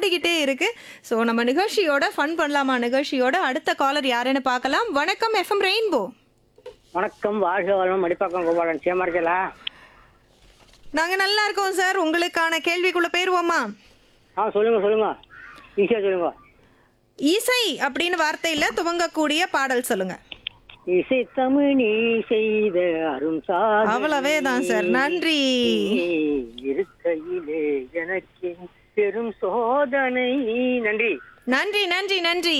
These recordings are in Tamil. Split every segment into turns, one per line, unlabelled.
ஓடிக்கிட்டே இருக்கு ஸோ நம்ம நிகழ்ச்சியோட ஃபன் பண்ணலாமா நிகழ்ச்சியோட அடுத்த காலர் யாருன்னு பார்க்கலாம் வணக்கம் எஃப்எம் ரெயின்போ
வணக்கம் வாழ்க வளம் மடிப்பாக்கம் கோபாலன் சேமா இருக்கலா
நாங்கள் நல்லா இருக்கோம் சார் உங்களுக்கான கேள்விக்குள்ள போயிருவோமா
ஆ சொல்லுங்க சொல்லுங்க ஈஸியா சொல்லுங்க
இசை அப்படின்னு வார்த்தையில துவங்கக்கூடிய பாடல் சொல்லுங்க
இசை தமிழ் நீ செய்த அரும் சாதனை
அவ்வளவே தான் சார் நன்றி
இருக்கையிலே எனக்கு பெரும் சோதனை நன்றி
நன்றி நன்றி நன்றி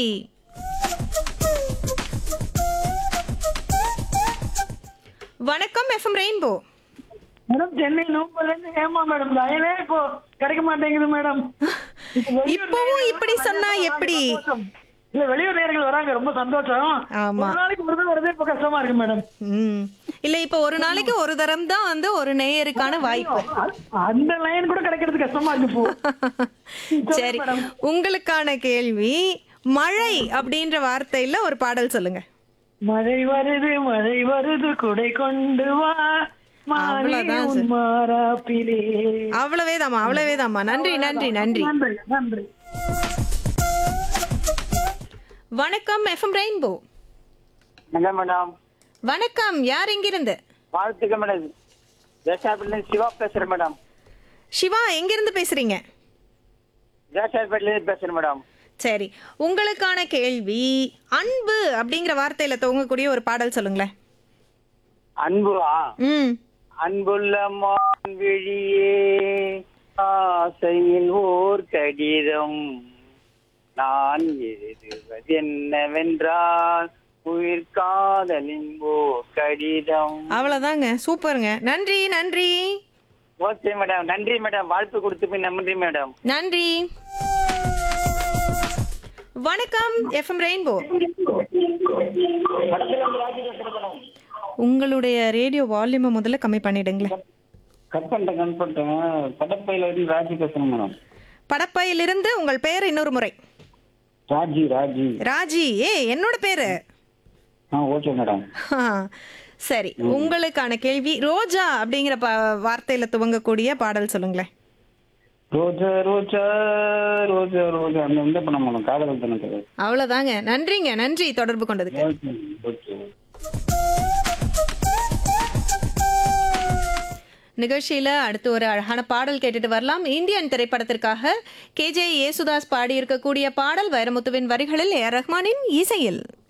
வணக்கம் எஃப்எம் ரெயின்போ
மேடம் சென்னை நூம்பல்ல இருந்து ஏமா மேடம் லைனே இப்போ கிடைக்க மாட்டேங்குது மேடம்
இப்பவும் இப்படி சொன்னா எப்படி
இல்ல வெளியூர் நேர்கள் வராங்க ரொம்ப சந்தோஷம்
ஆமா.
ஒரு நாளைக்கு ஒரு தான் வரதே இப்ப கஷ்டமா இருக்கு மேடம்
ம் இல்ல இப்ப ஒரு நாளைக்கு ஒரு தரம் தான் வந்து ஒரு நேயருக்கான வாய்ப்பு
அந்த லைன் கூட கிடைக்கிறது கஷ்டமா இருக்கு இப்போ
சரி உங்களுக்கான கேள்வி மழை அப்படின்ற வார்த்தையில ஒரு பாடல் சொல்லுங்க
மழை வருது மழை வருது குடை கொண்டு வா மாறி
அவ்வளவுதான்
உன் மாறாப்பிலே
அவ்வளவே தாமா அவ்வளவே தாமா நன்றி நன்றி நன்றி
நன்றி நன்றி
வணக்கம் எஃப்எம் ரெயின்போ
என்ன மேடம்
வணக்கம் யார் எங்கிருந்து
வாழ்த்துக்கள் மேடம் தேசாபில சிவா பேசுறேன் மேடம்
சிவா எங்கிருந்து பேசுறீங்க
தேசாபில பேசுறேன் மேடம்
சரி உங்களுக்கான கேள்வி அன்பு அப்படிங்கிற வார்த்தையில துவங்கக்கூடிய ஒரு பாடல் சொல்லுங்களேன்
அன்புவா
ம்
அன்புள்ள மான்விழியே ஆசையின் ஓர் கடிதம் நான் எழுதுவது என்னவென்றால் உயிர் காதலின் ஓர் கடிதம்
அவ்வளவுதாங்க சூப்பருங்க நன்றி நன்றி
ஓகே மேடம் நன்றி மேடம் வாழ்த்து கொடுத்து நன்றி மேடம்
நன்றி வணக்கம் எஃப்எம் ரெயின்போ உங்களுடைய ரேடியோ வால்யூமை முதல்ல கம்மி பண்ணிடுங்களேன்
கட் பண்ணிட்டேன் கட் பண்ணிட்டேன் படப்பையில இருந்து ராஜி பேசுறேன் மேடம்
படப்பையிலிருந்து உங்கள் பெயர் இன்னொரு முறை
ராஜி ராஜி
ராஜி ஏ என்னோட பேரு
ஆ ஓகே மேடம்
ஆ, சரி உங்களுக்கான கேள்வி ரோஜா அப்படிங்கிற ப வார்த்தையில துவங்கக்கூடிய பாடல் சொல்லுங்களேன்
ரோஜா ரோஜா ரோஜா ரோஜா அந்த இந்த பண்ண மேடம் காதல் தானே
அவ்வளவுதாங்க நன்றிங்க நன்றி தொடர்பு கொண்டதுக்கு
ஓகே ஓகே
நிகழ்ச்சியில அடுத்து ஒரு அழகான பாடல் கேட்டுட்டு வரலாம் இந்தியன் திரைப்படத்திற்காக கேஜே யேசுதாஸ் பாடியிருக்கக்கூடிய பாடல் வைரமுத்துவின் வரிகளில் ஏ ஆர் ரஹ்மானின் இசையில்